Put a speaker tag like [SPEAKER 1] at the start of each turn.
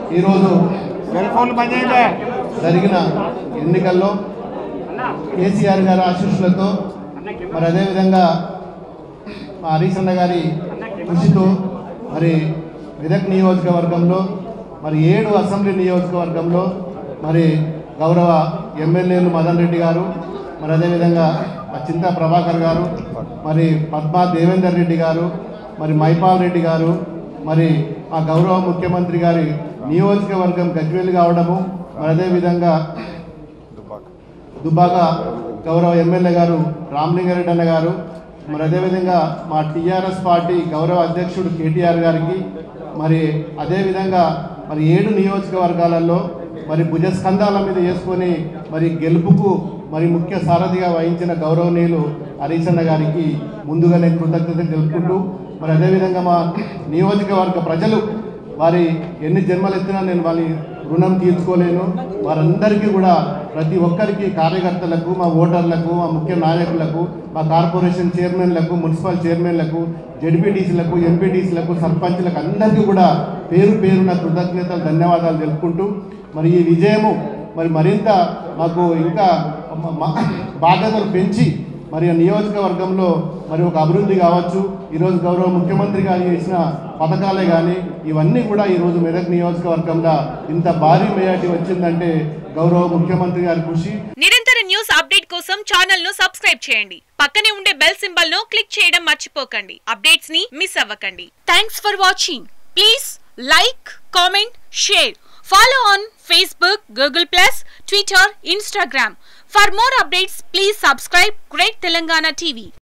[SPEAKER 1] ఈరోజు
[SPEAKER 2] cell phone బంద్ చేయండి
[SPEAKER 1] జరిగిన ఎన్నికల్లో కేసీఆర్ గారి ఆశీస్సులతో మరి అదేవిధంగా మా హరీష్ అన్న గారి కృషితో మరి మెదక్ నియోజకవర్గంలో మరి ఏడు అసెంబ్లీ నియోజకవర్గంలో మరి గౌరవ ఎమ్మెల్యేలు మదన్ రెడ్డి గారు మరి అదేవిధంగా ఆ చింతా ప్రభాకర్ గారు మరి పద్మా దేవేందర్ రెడ్డి గారు మరి మైపాల్ రెడ్డి గారు మరి మా గౌరవ ముఖ్యమంత్రి గారి నియోజకవర్గం గజ్వేల్ కావడము మరి అదేవిధంగా దుబ్బాక గౌరవ ఎమ్మెల్యే గారు రామలింగారెడ్డి అన్న గారు మరి అదేవిధంగా మా టీఆర్ఎస్ పార్టీ గౌరవ అధ్యక్షుడు కేటీఆర్ గారికి మరి అదేవిధంగా మరి ఏడు నియోజకవర్గాలలో మరి భుజస్కంధాల మీద వేసుకొని మరి గెలుపుకు మరి ముఖ్య సారథిగా వహించిన గౌరవనీయులు హరీష్ అన్న గారికి ముందుగా నేను కృతజ్ఞతలు తెలుపుకుంటూ మరి అదేవిధంగా మా నియోజకవర్గ ప్రజలు వారి ఎన్ని జన్మలు ఎత్తినా నేను వాళ్ళ రుణం తీర్చుకోలేను వారందరికీ కూడా ప్రతి ఒక్కరికి కార్యకర్తలకు మా ఓటర్లకు మా ముఖ్య నాయకులకు మా కార్పొరేషన్ చైర్మన్లకు మున్సిపల్ చైర్మన్లకు జడ్పీటీసీలకు ఎంపీటీసీలకు సర్పంచ్లకు అందరికీ కూడా పేరు పేరున కృతజ్ఞతలు ధన్యవాదాలు తెలుపుకుంటూ మరి ఈ విజయము మరి మరింత మాకు ఇంకా మ- మ- బాధ్యతలు పెంచి మరి ఆ నియోజకవర్గంలో మరి ఒక అభివృద్ధి కావచ్చు ఈరోజు గౌరవ ముఖ్యమంత్రి గారు చేసిన పథకాలే కానీ ఇవన్నీ కూడా ఈరోజు మెదక్ నియోజకవర్గంలో ఇంత భారీ మెజార్టీ వచ్చిందంటే గౌరవ ముఖ్యమంత్రి గారి కృషి
[SPEAKER 3] నిరంతర న్యూస్ అప్డేట్ కోసం ఛానల్ ను సబ్స్క్రైబ్ చేయండి పక్కనే ఉండే బెల్ సింబల్ ను క్లిక్ చేయడం మర్చిపోకండి అప్డేట్స్ ని మిస్ అవ్వకండి thanks for watching please like comment share follow on Facebook Google plus Twitter Instagram for more updates please subscribe great Telangana TV